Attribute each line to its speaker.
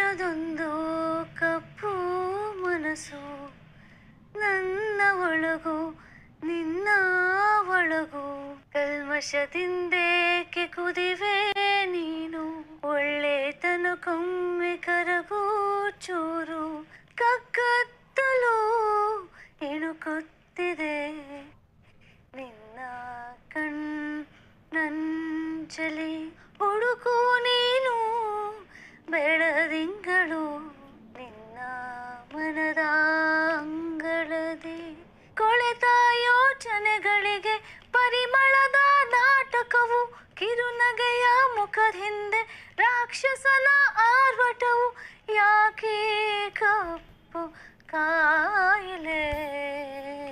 Speaker 1: ನನ್ನದೊಂದು ಕಪ್ಪು ಮನಸ್ಸು ನನ್ನ ಒಳಗು ನಿನ್ನ ಒಳಗು ಕಲ್ಮಶದಿಂದೇಕೆ ಕುದಿವೆ ನೀನು ಒಳ್ಳೆತನಕ್ಕೊಮ್ಮೆ ಕರಗು ಚೂರು ಕಗ್ಗತ್ತಲು ಇಣುಕುತ್ತಿದೆ ನಿನ್ನ ಕಣ್ ನಂಜಲಿ ಹುಡುಕು ನೀನು ಬೆಳದಿಂಗಳು ನಿನ್ನ ಮನದ ಅಂಗಳದಿ ಕೊಳೆತ ಯೋಚನೆಗಳಿಗೆ ಪರಿಮಳದ ನಾಟಕವು ಕಿರುನಗೆಯ ಮುಖದ ಹಿಂದೆ ರಾಕ್ಷಸನ ಆರ್ಭಟವು ಯಾಕೆ ಕಪ್ಪು ಕಾಯಿಲೆ